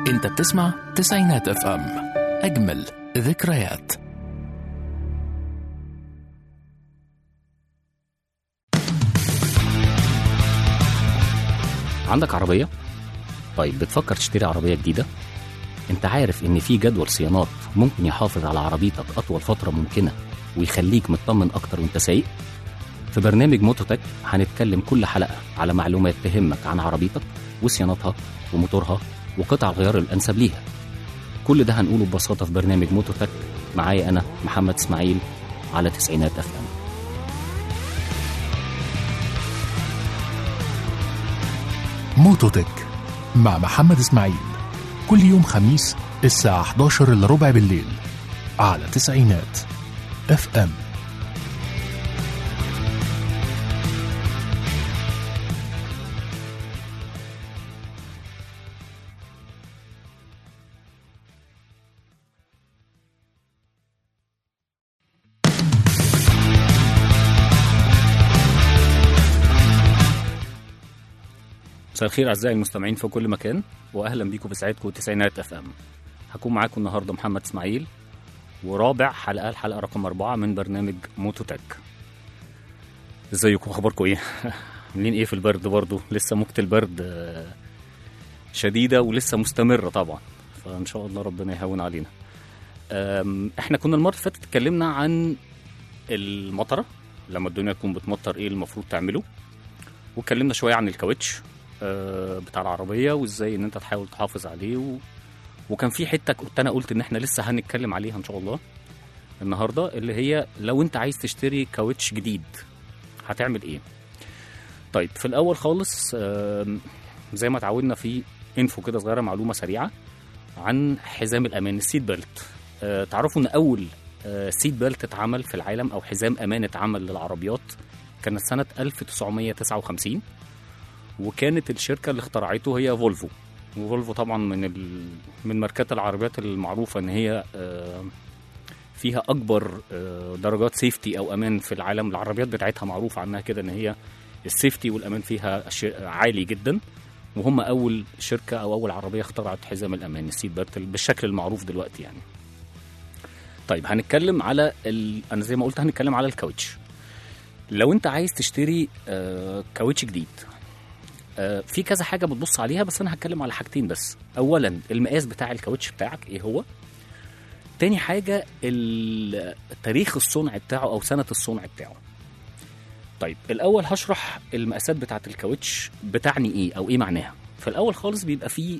انت بتسمع تسعينات اف ام اجمل ذكريات عندك عربية؟ طيب بتفكر تشتري عربية جديدة؟ انت عارف ان في جدول صيانات ممكن يحافظ على عربيتك اطول فترة ممكنة ويخليك مطمن اكتر وانت سايق؟ في برنامج موتوتك هنتكلم كل حلقة على معلومات تهمك عن عربيتك وصيانتها وموتورها وقطع الغيار الانسب ليها كل ده هنقوله ببساطة في برنامج موتوتك معايا انا محمد اسماعيل على تسعينات افلام موتوتك مع محمد اسماعيل كل يوم خميس الساعة 11 الا ربع بالليل على تسعينات اف ام مساء الخير اعزائي المستمعين في كل مكان واهلا بيكم في ساعتكم تسعينات اف ام هكون معاكم النهارده محمد اسماعيل ورابع حلقه الحلقه رقم أربعة من برنامج موتوتك ازيكم اخباركم ايه عاملين ايه في البرد برضو لسه موجة البرد آه، شديده ولسه مستمره طبعا فان شاء الله ربنا يهون علينا أم، احنا كنا المره اللي فاتت اتكلمنا عن المطره لما الدنيا تكون بتمطر ايه المفروض تعمله واتكلمنا شويه عن الكاوتش آه، بتاع العربيه وازاي ان انت تحاول تحافظ عليه و... وكان في حته كنت انا قلت ان احنا لسه هنتكلم عليها ان شاء الله النهارده اللي هي لو انت عايز تشتري كاوتش جديد هتعمل ايه طيب في الاول خالص آم، زي ما اتعودنا في انفو كده صغيره معلومه سريعه عن حزام الامان السيت بيلت آه، تعرفوا ان اول آه، سيت بيلت اتعمل في العالم او حزام امان اتعمل للعربيات كانت سنه 1959 وكانت الشركه اللي اخترعته هي فولفو وفولفو طبعا من ال... من ماركات العربيات المعروفه ان هي آه، فيها اكبر آه، درجات سيفتي او امان في العالم العربيات بتاعتها معروف عنها كده ان هي السيفتي والامان فيها أشي- عالي جدا وهم اول شركه او اول عربيه اخترعت حزام الامان السيت بيلت بالشكل المعروف دلوقتي يعني طيب هنتكلم على ال... انا زي ما قلت هنتكلم على الكاوتش لو انت عايز تشتري آه، كاوتش جديد آه، في كذا حاجه بتبص عليها بس انا هتكلم على حاجتين بس اولا المقاس بتاع الكاوتش بتاعك ايه هو تاني حاجه ال- تاريخ الصنع بتاعه او سنه الصنع بتاعه طيب الاول هشرح المقاسات بتاعه الكاوتش بتعني ايه او ايه معناها في الاول خالص بيبقى فيه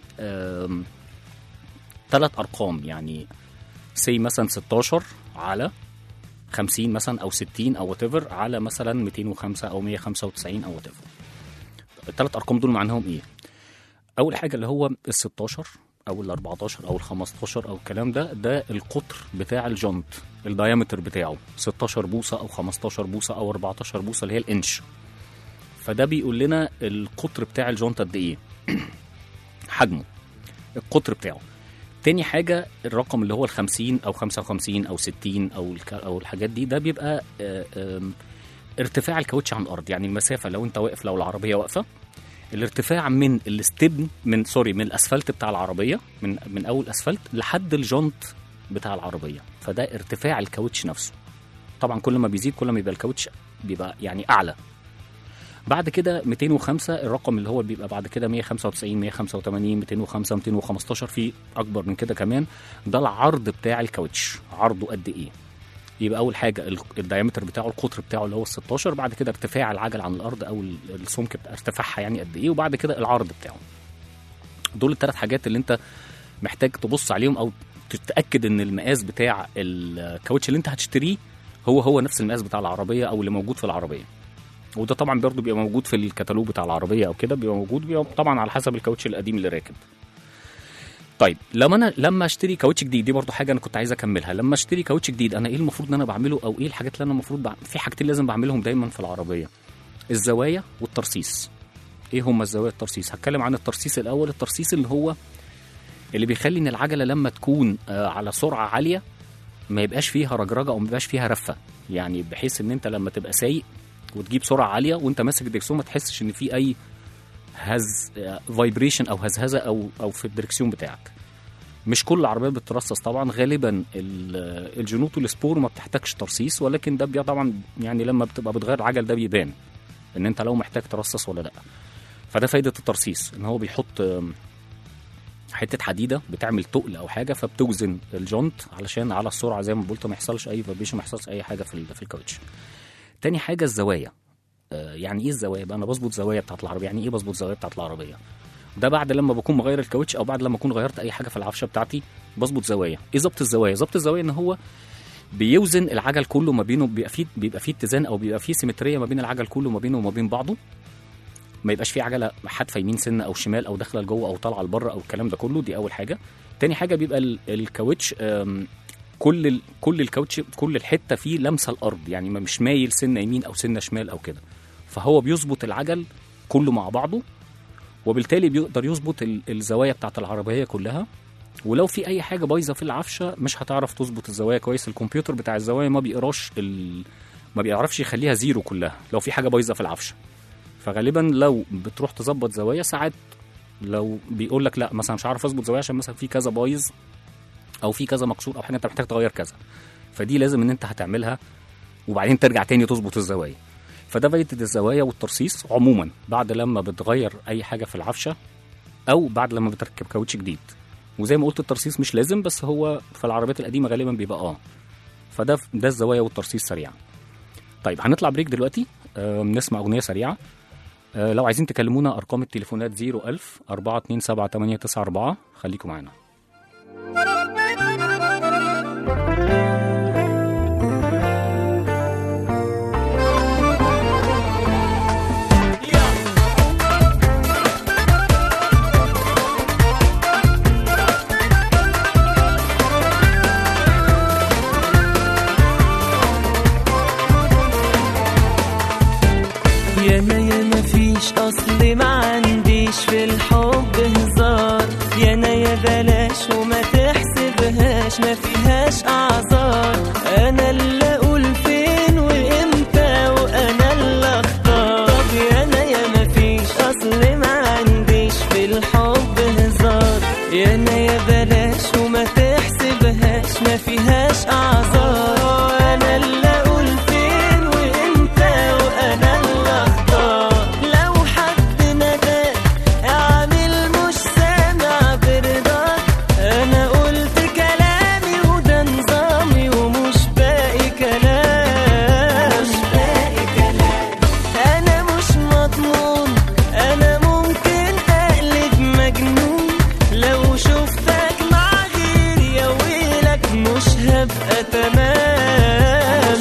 ثلاث ارقام يعني سي مثلا 16 على 50 مثلا او 60 او وات على مثلا 205 او 195 او وات الثلاث ارقام دول معناهم ايه اول حاجه اللي هو ال 16 او ال 14 او ال 15 او الكلام ده ده القطر بتاع الجنط الدايمتر بتاعه 16 بوصه او 15 بوصه او 14 بوصه اللي هي الانش فده بيقول لنا القطر بتاع الجنط قد ايه حجمه القطر بتاعه تاني حاجة الرقم اللي هو ال 50 أو 55 أو 60 أو الك... أو الحاجات دي ده بيبقى آه، آم، ارتفاع الكاوتش عن الأرض يعني المسافة لو أنت واقف لو العربية واقفة الارتفاع من الاستبن من سوري من الاسفلت بتاع العربيه من من اول اسفلت لحد الجنط بتاع العربيه فده ارتفاع الكاوتش نفسه طبعا كل ما بيزيد كل ما يبقى الكاوتش بيبقى يعني اعلى بعد كده 205 الرقم اللي هو بيبقى بعد كده 195 185 205 215 في اكبر من كده كمان ده العرض بتاع الكاوتش عرضه قد ايه يبقى اول حاجه ال- الدايمتر بتاعه القطر بتاعه اللي هو ال 16 بعد كده ارتفاع العجل عن الارض او ال- السمك بتاع ارتفاعها يعني قد ايه وبعد كده العرض بتاعه دول الثلاث حاجات اللي انت محتاج تبص عليهم او تتاكد ان المقاس بتاع الكاوتش اللي انت هتشتريه هو هو نفس المقاس بتاع العربيه او اللي موجود في العربيه وده طبعا برضه بيبقى موجود في الكتالوج بتاع العربيه او كده بيبقى موجود بيبقى طبعا على حسب الكاوتش القديم اللي راكب طيب لما انا لما اشتري كاوتش جديد دي برضو حاجه انا كنت عايز اكملها لما اشتري كاوتش جديد انا ايه المفروض ان انا بعمله او ايه الحاجات اللي انا المفروض بع... في حاجتين لازم بعملهم دايما في العربيه الزوايا والترصيص ايه هما الزوايا الترصيص هتكلم عن الترصيص الاول الترصيص اللي هو اللي بيخلي ان العجله لما تكون آه، على سرعه عاليه ما يبقاش فيها رجرجه او ما يبقاش فيها رفه يعني بحيث ان انت لما تبقى سايق وتجيب سرعه عاليه وانت ماسك الدركسيون ما تحسش ان في اي هز فايبريشن او هزهزه او او في الدركسيون بتاعك مش كل العربيات بتترصص طبعا غالبا ال- الجنوط والسبور ما بتحتاجش ترصيص ولكن ده بي- طبعا يعني لما بتبقى بتغير العجل ده بيبان ان انت لو محتاج ترصص ولا لا فده فايده الترصيص ان هو بيحط آم، حته حديده بتعمل تقل او حاجه فبتوزن الجنط علشان على السرعه زي ما قلت ما يحصلش اي فيبريشن ما يحصلش اي حاجه في ال- في الكاوتش تاني حاجه الزوايا آه، يعني ايه الزوايا بقى انا بظبط زوايا بتاعت العربيه يعني ايه بظبط زوايا بتاعت العربيه ده بعد لما بكون مغير الكاوتش او بعد لما اكون غيرت اي حاجه في العفشه بتاعتي بظبط زوايا ايه ظبط الزوايا ظبط الزوايا ان هو بيوزن العجل كله ما بينه بيبقى فيه بيبقى فيه اتزان او بيبقى فيه سيمتريه ما بين العجل كله ما بينه وما بين بعضه ما يبقاش فيه عجله حادفه يمين سنه او شمال او داخله لجوه او طالعه لبره او الكلام ده كله دي اول حاجه تاني حاجه بيبقى ال- الكاوتش آم، كل ال... كل الكاوتش كل الحته فيه لمسه الارض يعني ما مش مايل سنه يمين او سنه شمال او كده فهو بيظبط العجل كله مع بعضه وبالتالي بيقدر يظبط ال- الزوايا بتاعت العربيه كلها ولو في اي حاجه بايظه في العفشه مش هتعرف تظبط الزوايا كويس الكمبيوتر بتاع الزوايا ما بيقراش ال... ما بيعرفش يخليها زيرو كلها لو في حاجه بايظه في العفشه فغالبا لو بتروح تظبط زوايا ساعات لو بيقول لك لا مثلا مش عارف اظبط زوايا عشان مثلا في كذا بايظ او في كذا مكسور او حاجه انت محتاج تغير كذا فدي لازم ان انت هتعملها وبعدين ترجع تاني تظبط الزوايا فده فايده الزوايا والترصيص عموما بعد لما بتغير اي حاجه في العفشه او بعد لما بتركب كاوتش جديد وزي ما قلت الترصيص مش لازم بس هو في العربيات القديمه غالبا بيبقى اه فده ده الزوايا والترصيص سريعا طيب هنطلع بريك دلوقتي آه نسمع اغنيه سريعه آه لو عايزين تكلمونا ارقام التليفونات 01000 427 خليكم معانا يانا يانا فيش اصل ما عنديش في الحب هزار يانا يا بلاش وما تحسبهاش ما فيهاش اعذار انا اللي اقول فين وامتى وانا اللي اختار طب يانا يانا فيش اصل ما عنديش في الحب هزار يانا يا بلاش وما تحسبهاش ما فيهاش اعذار انا اللي اقول فين وامتى وانا اللي اختار لو حد نداك اعمل مش سامع برضاك انا قلت كلامي وده نظامي ومش باقي كلام مش باقي كلام انا مش مضمون انا ممكن اقلب مجنون لو شفتك مع غيري يا ويلك مش هبقى تمام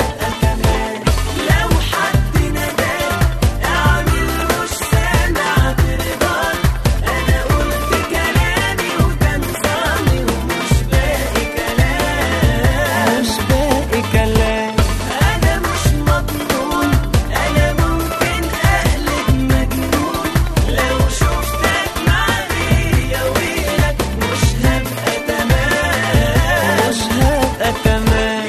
لو حد نداك اعمل مش سامع برضاك انا قلت كلامي وده نظامي ومش باقي كلام مش باقي كلام انا مش مضمون انا ممكن اقلب مجنون لو شفتك مع غيري يا ويلك مش هبقى تمام مش هبقى تمام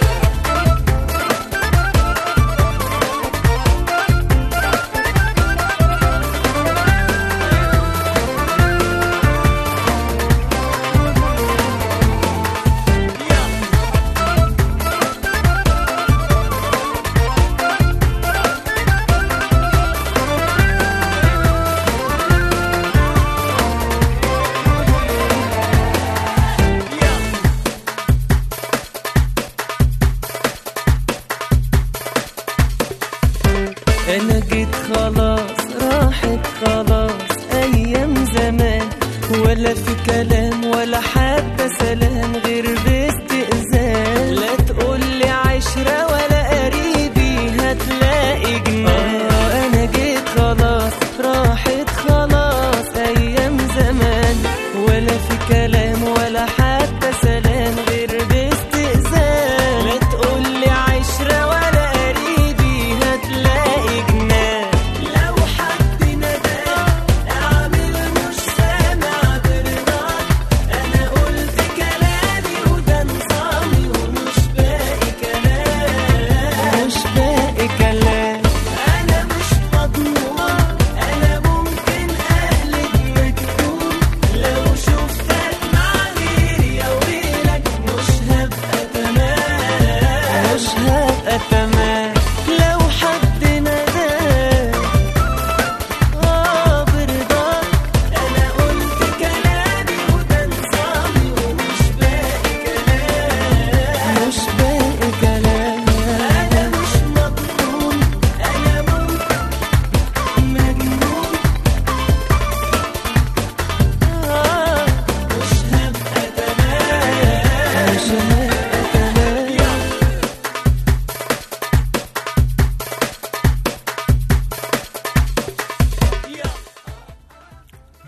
انا جيت خلاص راحت خلاص ايام زمان ولا في كلام ولا حتى سلام غير باستئذان لا تقولي عشرة ولا قريبي هتلاقي جنان آه انا جيت خلاص راحت خلاص ايام زمان ولا في كلام ولا حتى سلام غير باستئذان لا تقولي عشرة ولا قريبي هتلاقي جنان لو حد نداك اعمل مش سامع برضاك انا قلت كلام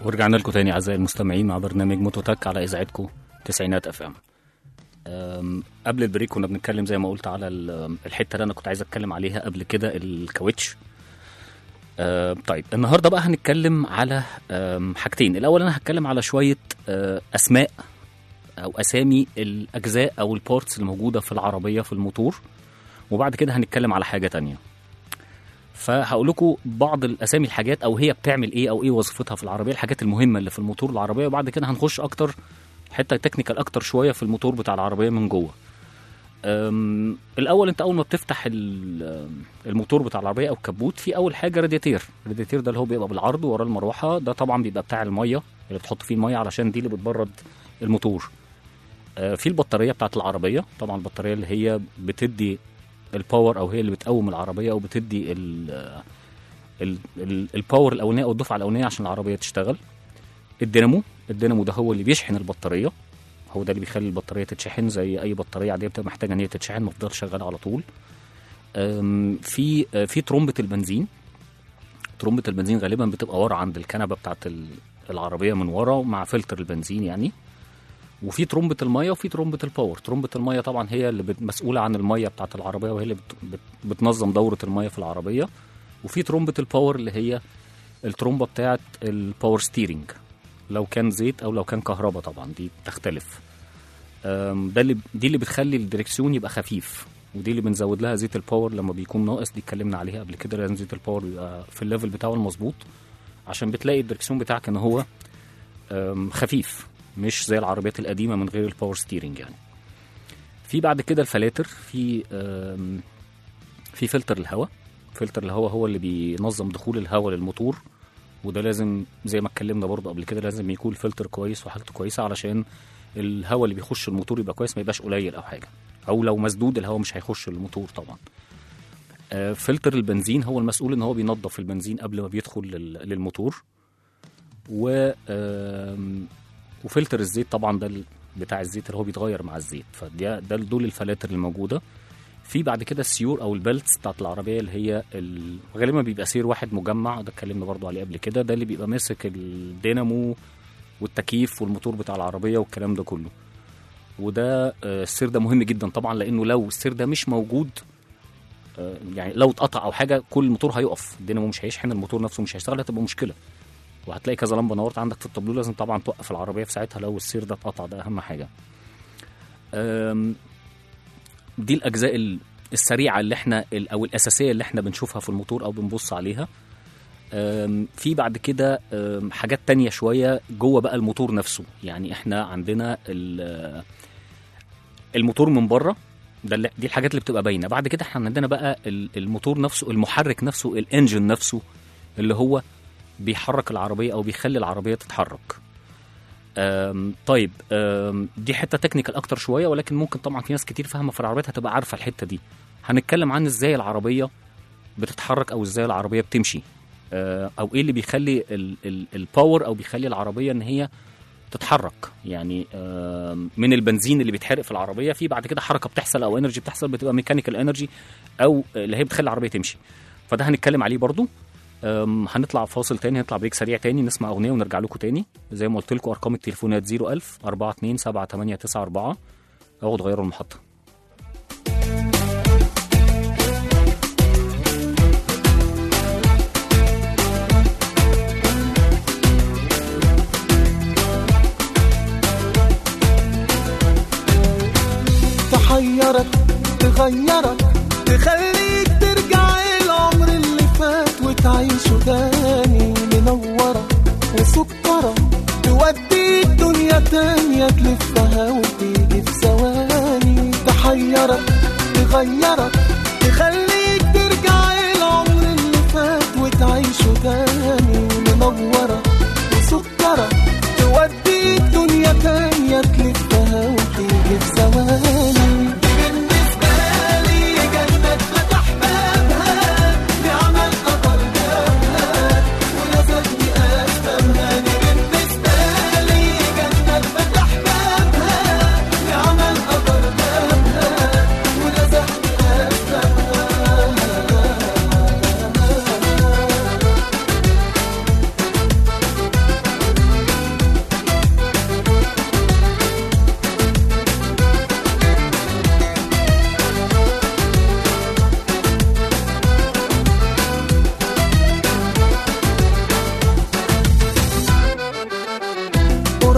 ورجعنا لكم تاني اعزائي المستمعين مع برنامج موتوتك على اذاعتكم تسعينات اف ام أم، قبل البريك كنا بنتكلم زي ما قلت على ال- الحته اللي انا كنت عايز اتكلم عليها قبل كده الكاوتش أم، طيب النهارده بقى هنتكلم على أم، حاجتين الاول انا هتكلم على شويه أه، اسماء او اسامي الاجزاء او البارتس الموجوده في العربيه في الموتور وبعد كده هنتكلم على حاجه تانية فهقول لكم بعض الاسامي الحاجات او هي بتعمل ايه او ايه وظيفتها في العربيه الحاجات المهمه اللي في الموتور العربيه وبعد كده هنخش اكتر حته تكنيكال اكتر شويه في الموتور بتاع العربيه من جوه أم، الاول انت اول ما بتفتح ال- الموتور بتاع العربيه او الكبوت في اول حاجه رادياتير الرادياتير ده اللي هو بيبقى بالعرض ورا المروحه ده طبعا بيبقى بتاع الميه اللي بتحط فيه الميه علشان دي اللي بتبرد الموتور آه، في البطاريه بتاعت العربيه طبعا البطاريه اللي هي بتدي الباور او هي اللي بتقوم العربيه او بتدي ال ال ال الباور الاولانيه او الدفعه الاولانيه عشان العربيه تشتغل الدينامو الدينامو ده هو اللي بيشحن البطاريه هو ده اللي بيخلي البطاريه تتشحن زي اي بطاريه عاديه بتبقى محتاجه ان هي تتشحن ما تفضلش شغاله على طول أم، في آه، في ترومبه البنزين ترومبه البنزين غالبا بتبقى ورا عند الكنبه بتاعت ال- العربيه من ورا مع فلتر البنزين يعني وفي ترومبه الميه وفي ترومبه الباور ترومبه الميه طبعا هي اللي بت- مسؤوله عن الميه بتاعت العربيه وهي اللي بت بت بتنظم دوره الميه في العربيه وفي ترومبه الباور اللي هي الترومبه بتاعت الباور ستيرنج لو كان زيت او لو كان كهرباء طبعا دي بتختلف أم، ده اللي دي اللي بتخلي الدركسيون يبقى خفيف ودي اللي بنزود لها زيت الباور لما بيكون ناقص دي اتكلمنا عليها قبل كده لازم زيت الباور يبقى في الليفل بتاعه المظبوط عشان بتلاقي الدركسيون بتاعك ان هو أم، خفيف مش زي العربيات القديمه من غير الباور ستيرنج يعني في بعد كده الفلاتر في أم، في فلتر الهواء فلتر الهواء هو اللي بينظم دخول الهواء للموتور وده لازم زي ما اتكلمنا برضه قبل كده لازم يكون الفلتر كويس وحالته كويسه علشان الهواء اللي بيخش الموتور يبقى كويس ما يبقاش قليل او حاجه او لو مسدود الهواء مش هيخش الموتور طبعا آه، فلتر البنزين هو المسؤول ان هو بينظف البنزين قبل ما بيدخل لل- للموتور و آم، وفلتر الزيت طبعا ده ال- بتاع الزيت اللي هو بيتغير مع الزيت فده ده دول الفلاتر الموجوده في بعد كده السيور او البلتس بتاعت العربيه اللي هي ال... غالبا بيبقى سير واحد مجمع ده اتكلمنا برضو عليه قبل كده ده اللي بيبقى ماسك الدينامو والتكييف والموتور بتاع العربيه والكلام ده كله وده آه، السير ده مهم جدا طبعا لانه لو السير ده مش موجود آه، يعني لو اتقطع او حاجه كل الموتور هيقف الدينامو مش هيشحن الموتور نفسه مش هيشتغل هتبقى مشكله وهتلاقي كذا لمبه نورت عندك في التابلو لازم طبعا توقف العربيه في ساعتها لو السير ده اتقطع ده اهم حاجه آم، دي الاجزاء ال- السريعه اللي احنا ال- او الاساسيه اللي احنا بنشوفها في الموتور او بنبص عليها آم، في بعد كده آم، حاجات تانية شوية جوه بقى الموتور نفسه يعني احنا عندنا ال- الموتور من بره ده اللي- دي الحاجات اللي بتبقى باينه بعد كده احنا عندنا بقى ال- الموتور نفسه المحرك نفسه الانجن نفسه اللي هو بيحرك العربيه او بيخلي العربيه تتحرك أم طيب أم دي حته تكنيكال اكتر شويه ولكن ممكن طبعا في ناس كتير فاهمه في العربيات هتبقى عارفه الحته دي هنتكلم عن ازاي العربيه بتتحرك او ازاي العربيه بتمشي أه او ايه اللي بيخلي ال- ال- الباور او بيخلي العربيه ان هي تتحرك يعني آم، من البنزين اللي بيتحرق في العربيه في بعد كده حركه بتحصل او انرجي بتحصل بتبقى ميكانيكال انرجي او اللي هي بتخلي العربيه تمشي فده هنتكلم عليه برضو أم، هنطلع فاصل تاني هنطلع بريك سريع تاني نسمع اغنيه ونرجع لكم تاني زي ما قلت لكم ارقام التليفونات 01000 42 7894 او تغيروا المحطه تحيرك تغيرك تخليك ترجع العمر اللي فات وتعيشه تاني منورة وسكرة توديك دنيا تانية تلفها وتيجي في ثواني تحيرك تغيرك تخليك ترجع العمر اللي فات وتعيشه تاني منورة وسكرة توديك دنيا تانية تلفها وتيجي في ثواني دي بالنسبة لي جنة فتح بابها بعمل قطر جابها ولازمني أفهمها دي بالنسبة لي جنة فتح بابها بعمل قطر جابها ولازمني أفهمها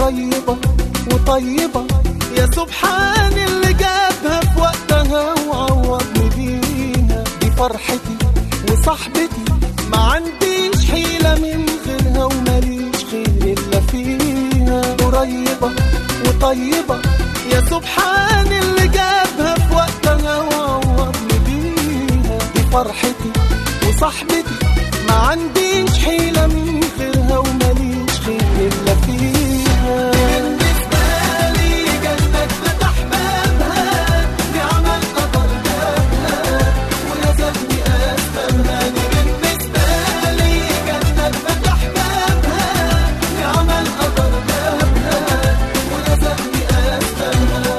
قريبة وطيبة يا سبحان اللي جابها في وقتها وعوضني بيها دي فرحتي وصاحبتي ما عنديش حيلة من غيرها وماليش خير إلا فيها قريبة وطيبة يا سبحان اللي جابها في وقتها وعوضني بيها دي فرحتي وصاحبتي ما عنديش حيلة من غيرها وماليش خير إلا فيها بالنسبة لي جنة فتح بابها نعمة القدر جابها ورزقني أسبابها دي بالنسبة لي جنة فتح بابها نعمة القدر جابها ورزقني أسبابها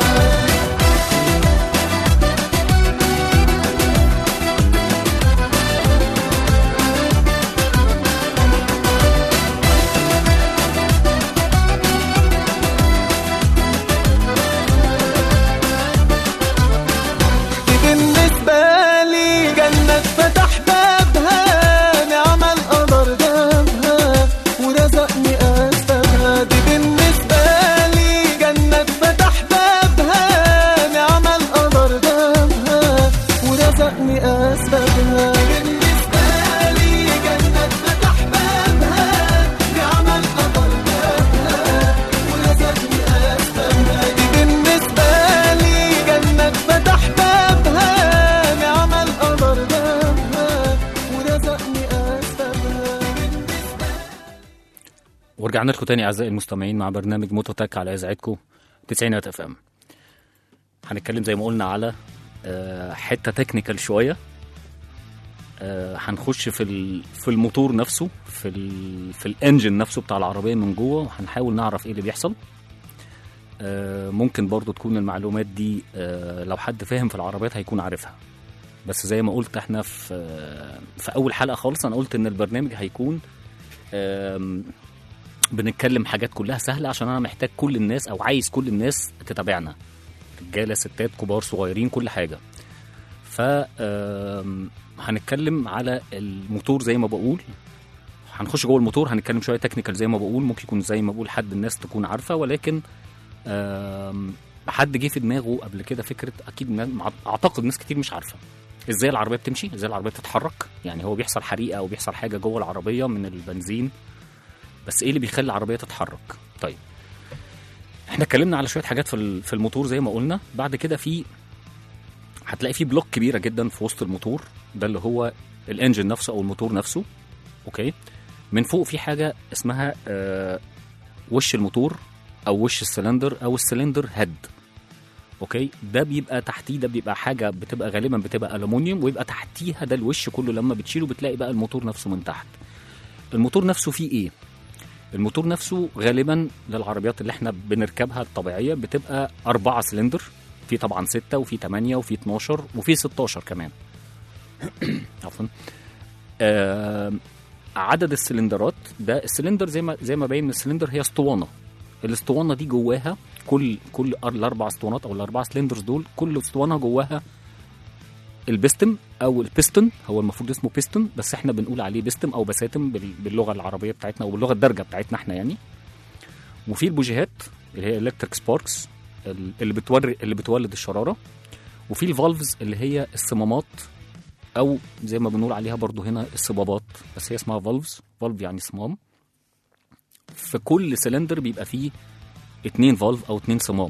دي بالنسبة لي جنة فتح بابها نعمة القدر جابها ورزقني أسبابها دي بالنسبة لي جنة فتح بابها نعمة القدر جابها ورزقني أسبابها بالنسبة لي جنة فتح بابها نعمة القدر جابها ورزقني أسبابها دي بالنسبة لي جنة فتح بابها نعمة القدر جابها ورزقني أسبابها ورجعنا لكم تاني اعزائي المستمعين مع برنامج موتوتك على اذاعتكم تسعينات اف ام هنتكلم زي ما قلنا على آه، حته تكنيكال شويه آه، هنخش في ال- في الموتور نفسه في ال في الانجن نفسه بتاع العربيه من جوه وهنحاول نعرف ايه اللي بيحصل آه، ممكن برضو تكون المعلومات دي آه، لو حد فاهم في العربيات هيكون عارفها بس زي ما قلت احنا في آه، في اول حلقه خالص انا قلت ان البرنامج هيكون آم، بنتكلم حاجات كلها سهله عشان انا محتاج كل الناس او عايز كل الناس تتابعنا رجاله ستات كبار صغيرين كل حاجه ف آم، هنتكلم على الموتور زي ما بقول هنخش جوه الموتور هنتكلم شويه تكنيكال زي ما بقول ممكن يكون زي ما بقول حد الناس تكون عارفه ولكن آم، حد جه في دماغه قبل كده فكره اكيد نا- اعتقد ناس كتير مش عارفه ازاي العربيه بتمشي ازاي العربيه بتتحرك يعني هو بيحصل حريقه او بيحصل حاجه جوه العربيه من البنزين بس ايه اللي بيخلي العربيه تتحرك طيب احنا اتكلمنا على شويه حاجات في ال- في الموتور زي ما قلنا بعد كده في هتلاقي في بلوك كبيره جدا في وسط الموتور ده اللي هو الانجن نفسه او الموتور نفسه اوكي من فوق في حاجه اسمها آه وش الموتور او وش السلندر او السلندر هيد اوكي ده بيبقى تحتيه ده بيبقى حاجه بتبقى غالبا بتبقى الومنيوم ويبقى تحتيها ده الوش كله لما بتشيله بتلاقي بقى الموتور نفسه من تحت الموتور نفسه فيه ايه الموتور نفسه غالبا للعربيات اللي احنا بنركبها الطبيعيه بتبقى أربعة سلندر في طبعا ستة وفي 8 وفي 12 وفي 16 كمان عفوا آه عدد السلندرات ده السلندر زي ما زي ما باين من السلندر هي اسطوانه الاسطوانه دي جواها كل كل الاربع اسطوانات او الاربع سلندرز دول كل اسطوانه جواها البستم او البيستون هو المفروض اسمه بيستون بس احنا بنقول عليه بستم او بساتم بال- باللغه العربيه بتاعتنا او باللغه الدارجه بتاعتنا احنا يعني وفي البوجيهات اللي هي الكتريك سباركس اللي بتوري اللي بتولد الشراره وفي الفالفز اللي هي الصمامات او زي ما بنقول عليها برضو هنا الصبابات بس هي اسمها فالفز فالف يعني صمام في كل سلندر بيبقى فيه اتنين فالف او اتنين صمام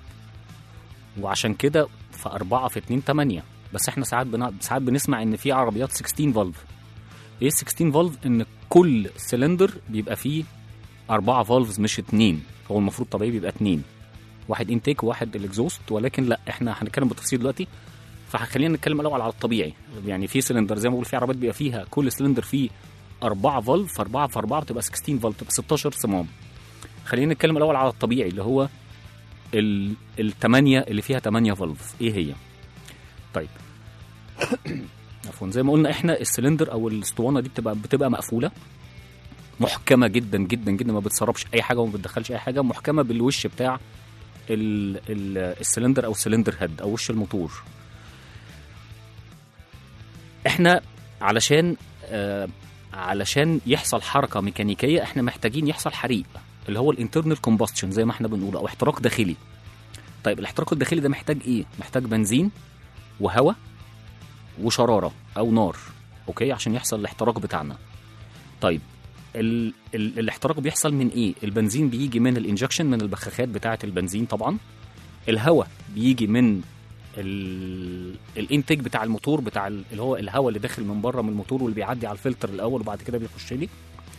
وعشان كده في أربعة في اتنين تمانية بس احنا ساعات بنا... ساعات بنسمع ان في عربيات 16 فالف ايه 16 فالف ان كل سلندر بيبقى فيه أربعة فالفز مش اتنين هو المفروض طبيعي بيبقى اتنين واحد انتيك وواحد الاكزوست ولكن لا احنا هنتكلم بالتفصيل دلوقتي فخلينا نتكلم الاول على الطبيعي يعني في سلندر زي ما بقول في عربيات بيبقى فيها كل سلندر فيه أربعة فالف أربعة في أربعة بتبقى 16 فالف بتبقى 16 صمام خلينا نتكلم الأول على الطبيعي اللي هو ال... التمانية اللي فيها تمانية فالف ايه هي طيب عفوا زي ما قلنا احنا السلندر او الاسطوانه دي بتبقى بتبقى مقفوله محكمه جدا جدا جدا ما بتسربش اي حاجه وما بتدخلش اي حاجه محكمه بالوش بتاع ال ال السلندر او السلندر هيد او وش الموتور احنا علشان آه علشان يحصل حركه ميكانيكيه احنا محتاجين يحصل حريق اللي هو الانترنال كومباستشن زي ما احنا بنقول او احتراق داخلي طيب الاحتراق الداخلي ده محتاج ايه محتاج بنزين وهواء وشراره او نار اوكي عشان يحصل الاحتراق بتاعنا طيب ال ال الاحتراق بيحصل من ايه البنزين بيجي من الانجكشن من البخاخات بتاعه البنزين طبعا الهواء بيجي من ال- الانتاج بتاع الموتور بتاع ال- اللي هو الهواء اللي داخل من بره من الموتور واللي بيعدي على الفلتر الاول وبعد كده بيخش لي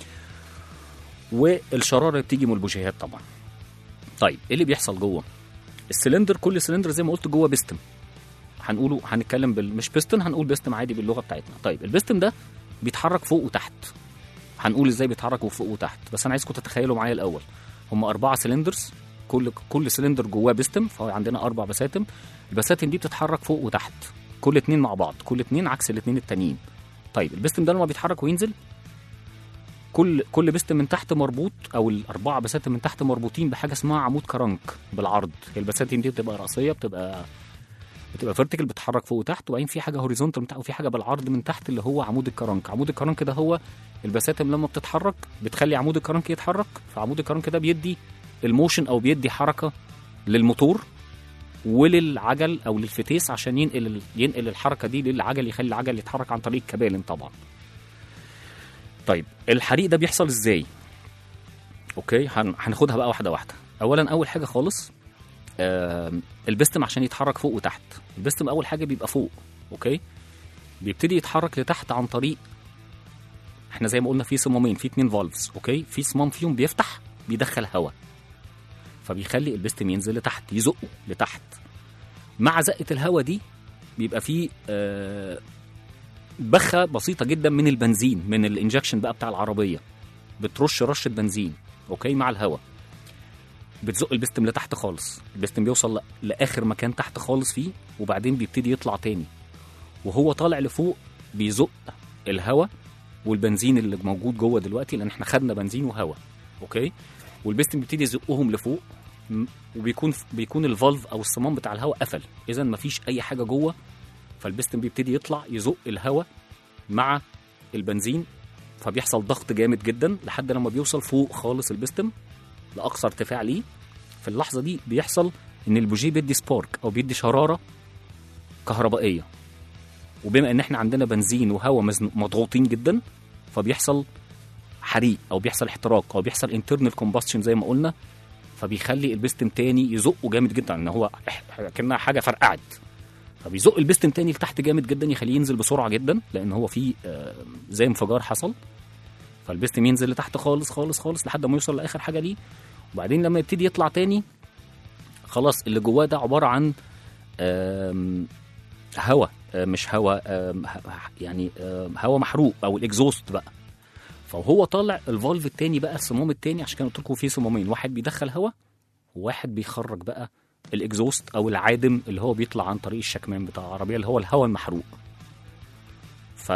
والشراره اللي بتيجي من البوجيهات طبعا طيب ايه اللي بيحصل جوه السلندر كل سلندر زي ما قلت جوه بيستم هنقوله هنتكلم بال مش بيستن هنقول بيستم عادي باللغه بتاعتنا طيب البيستم ده بيتحرك فوق وتحت هنقول ازاي بيتحرك فوق وتحت بس انا عايزكم تتخيلوا معايا الاول هم اربعه سلندرز كل كل سلندر جواه بيستم فهو عندنا اربع بساتم البساتم دي بتتحرك فوق وتحت كل اتنين مع بعض كل اتنين عكس الاتنين التانيين طيب البيستم ده لما بيتحرك وينزل كل كل بيستم من تحت مربوط او الاربعه بساتم من تحت مربوطين بحاجه اسمها عمود كرنك بالعرض هي البساتم دي بتبقى راسيه بتبقى بتبقى فيرتيكال بتتحرك فوق وتحت وبعدين في حاجه هوريزونتال وفي حاجه بالعرض من تحت اللي هو عمود الكرنك عمود الكرنك ده هو البساتم لما بتتحرك بتخلي عمود الكرنك يتحرك فعمود الكرنك ده بيدي الموشن او بيدي حركه للموتور وللعجل او للفتيس عشان ينقل ينقل الحركه دي للعجل يخلي العجل يتحرك عن طريق الكبالن طبعا طيب الحريق ده بيحصل ازاي اوكي هن- هناخدها بقى واحده واحده اولا اول حاجه خالص آم، البستم عشان يتحرك فوق وتحت البستم اول حاجه بيبقى فوق اوكي بيبتدي يتحرك لتحت عن طريق احنا زي ما قلنا في صمامين في اتنين فالفز اوكي في صمام فيهم بيفتح بيدخل هواء فبيخلي البستم ينزل لتحت يزقه لتحت مع زقه الهواء دي بيبقى فيه آه بخه بسيطه جدا من البنزين من الانجكشن بقى بتاع العربيه بترش رشه بنزين اوكي مع الهواء بتزق البستم لتحت خالص البستم بيوصل ل- لاخر مكان تحت خالص فيه وبعدين بيبتدي يطلع تاني وهو طالع لفوق بيزق الهواء والبنزين اللي موجود جوه دلوقتي لان احنا خدنا بنزين وهواء اوكي والبستم بيبتدي يزقهم لفوق م- وبيكون بيكون الفالف او الصمام بتاع الهواء قفل اذا مفيش اي حاجه جوه فالبستم بيبتدي يطلع يزق الهواء مع البنزين فبيحصل ضغط جامد جدا لحد لما بيوصل فوق خالص البستم لاقصى ارتفاع ليه في اللحظه دي بيحصل ان البوجيه بيدي سبارك او بيدي شراره كهربائيه وبما ان احنا عندنا بنزين وهواء مزن- مضغوطين جدا فبيحصل حريق او بيحصل احتراق او بيحصل انترنال كومباستشن زي ما قلنا فبيخلي البستم تاني يزقه جامد جدا ان هو إح- كانها حاجه فرقعت فبيزق البستم تاني لتحت جامد جدا يخليه ينزل بسرعه جدا لان هو في آه، زي انفجار حصل فالبستم ينزل لتحت خالص خالص خالص لحد ما يوصل لاخر حاجه ليه وبعدين لما يبتدي يطلع تاني خلاص اللي جواه ده عباره عن آم، هوا آه، مش هوا آم، ه- يعني آم، هوا محروق او الاكزوست بقى فهو طالع الفالف التاني بقى الصمام التاني عشان كده قلت لكم في صمامين واحد بيدخل هوا وواحد بيخرج بقى الاكزوست او العادم اللي هو بيطلع عن طريق الشكمان بتاع العربيه اللي هو الهواء المحروق ف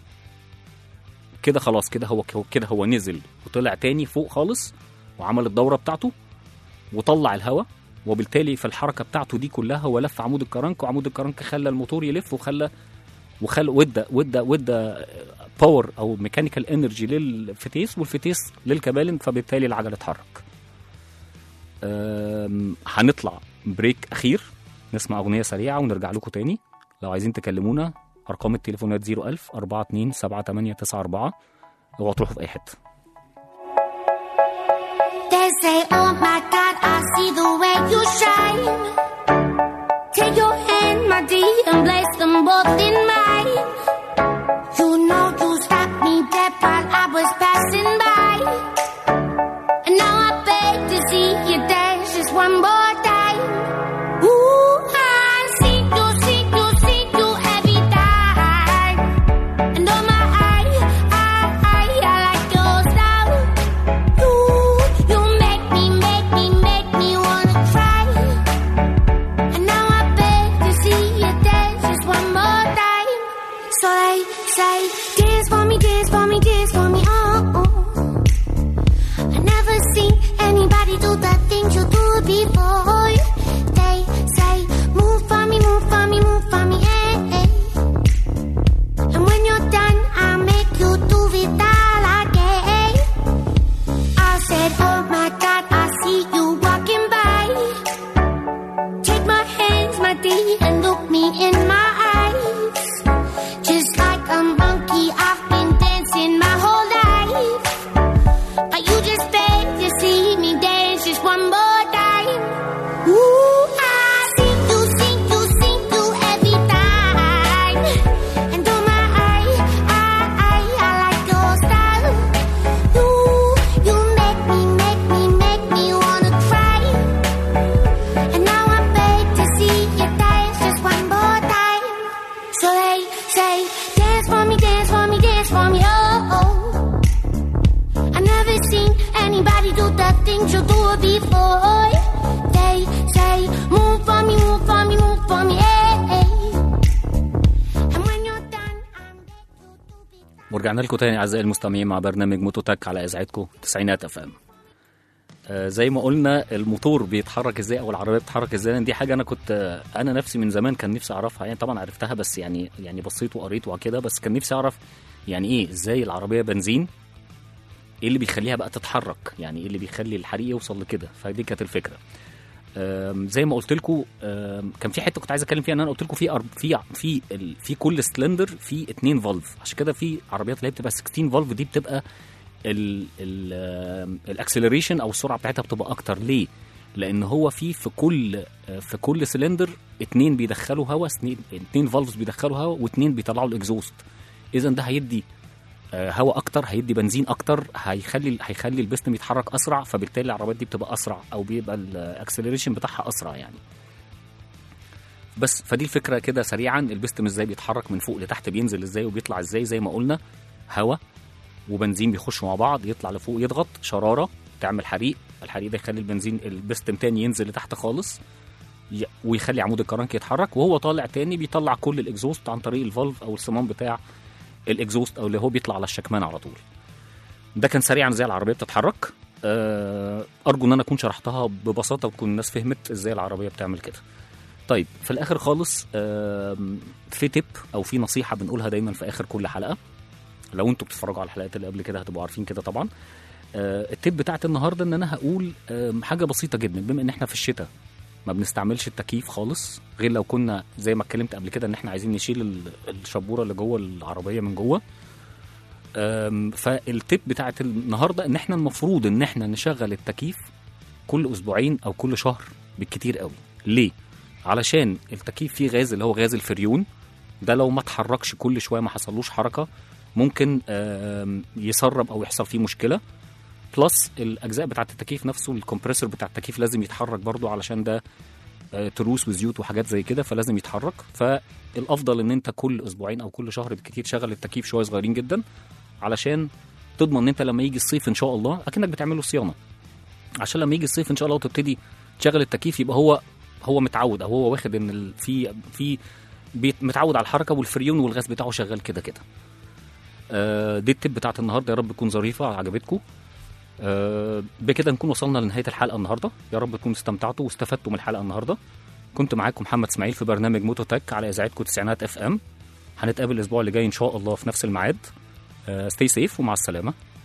كده خلاص كده هو كده هو نزل وطلع تاني فوق خالص وعمل الدوره بتاعته وطلع الهواء وبالتالي في الحركه بتاعته دي كلها هو لف عمود الكرنك وعمود الكرنك خلى الموتور يلف وخلى وخلى ودى ودى ودى باور او ميكانيكال انرجي للفتيس والفتيس للكبالن فبالتالي العجله اتحرك. أم، هنطلع بريك اخير نسمع اغنيه سريعه ونرجع لكم تاني لو عايزين تكلمونا ارقام التليفونات 01000 42 7894 اوعوا تروحوا في اي حته They say, oh my God, I see the way you shine. Take your hand, my dear, and place them both in mine. You know you stopped me dead while I was passing by. And now I beg to see you dance just one more time. Ooh, I see you, see you, see you every time. And oh my, I, I, I, I like your style. You, you make me ورجعنا لكم تاني اعزائي المستمعين مع برنامج موتوتك على اذاعتكم تسعينات اف ام آه زي ما قلنا الموتور بيتحرك ازاي او العربيه بتتحرك ازاي لأن دي حاجه انا كنت آه، انا نفسي من زمان كان نفسي اعرفها يعني طبعا عرفتها بس يعني يعني بصيت وقريت وكده بس كان نفسي اعرف يعني ايه ازاي العربيه بنزين ايه اللي بيخليها بقى تتحرك يعني ايه اللي بيخلي الحريق يوصل لكده فدي كانت الفكره آم، زي ما قلت لكم كان في حته كنت عايز اتكلم فيها ان انا قلت لكم في أرب- في في ال- في كل سلندر في اتنين فالف عشان كده في عربيات اللي هي بتبقى 16 فالف دي بتبقى الاكسلريشن او السرعه بتاعتها بتبقى اكتر ليه؟ لان هو في في كل في كل سلندر اتنين بيدخلوا هواء اتنين فالفز بيدخلوا هواء واتنين بيطلعوا الاكزوست اذا ده هيدي آه، هواء اكتر هيدي بنزين اكتر هيخلي هيخلي البستم يتحرك اسرع فبالتالي العربيات دي بتبقى اسرع او بيبقى الاكسلريشن بتاعها اسرع يعني بس فدي الفكره كده سريعا البستم ازاي بيتحرك من فوق لتحت بينزل ازاي وبيطلع ازاي زي ما قلنا هواء وبنزين بيخشوا مع بعض يطلع لفوق يضغط شراره تعمل حريق الحريق ده يخلي البنزين البستم تاني ينزل لتحت خالص ي- ويخلي عمود الكرنك يتحرك وهو طالع تاني بيطلع كل الاكزوست عن طريق الفالف او الصمام بتاع الاكزوست او اللي هو بيطلع على الشكمان على طول ده كان سريعا ازاي العربيه بتتحرك آه، ارجو ان انا اكون شرحتها ببساطه وتكون الناس فهمت ازاي العربيه بتعمل كده طيب في الاخر خالص آم، في تip او في نصيحه بنقولها دايما في اخر كل حلقه لو انتوا بتتفرجوا على الحلقات اللي قبل كده هتبقوا عارفين كده طبعا آه، التip بتاعت النهارده ان انا هقول آم، حاجه بسيطه جدا بما ان احنا في الشتاء ما بنستعملش التكييف خالص غير لو كنا زي ما اتكلمت قبل كده ان احنا عايزين نشيل ال- الشبوره اللي جوه العربيه من جوه أم، فالتip بتاعت النهارده ان احنا المفروض ان احنا نشغل التكييف كل اسبوعين او كل شهر بالكتير قوي ليه علشان التكييف فيه غاز اللي هو غاز الفريون ده لو ما اتحركش كل شويه ما حصلوش حركه ممكن آم، يسرب او يحصل فيه مشكله بلس الاجزاء بتاعت التكييف نفسه الكمبريسور بتاع التكييف لازم يتحرك برضو علشان ده آه، تروس وزيوت وحاجات زي كده فلازم يتحرك فالافضل ان انت كل اسبوعين او كل شهر بالكتير شغل التكييف شويه صغيرين جدا علشان تضمن ان انت لما يجي الصيف ان شاء الله اكنك بتعمل له صيانه عشان لما يجي الصيف ان شاء الله وتبتدي تشغل التكييف يبقى هو هو متعود او هو واخد ان ال- في في بيت- متعود على الحركه والفريون والغاز بتاعه شغال كده كده آه، دي التip بتاعت النهارده يا رب تكون ظريفه عجبتكم آه، بكده نكون وصلنا لنهايه الحلقه النهارده يا رب تكونوا استمتعتوا واستفدتوا من الحلقه النهارده كنت معاكم محمد اسماعيل في برنامج موتوتك على اذاعتكم تسعينات اف ام هنتقابل الاسبوع اللي جاي ان شاء الله في نفس الميعاد ستي سيف ومع السلامه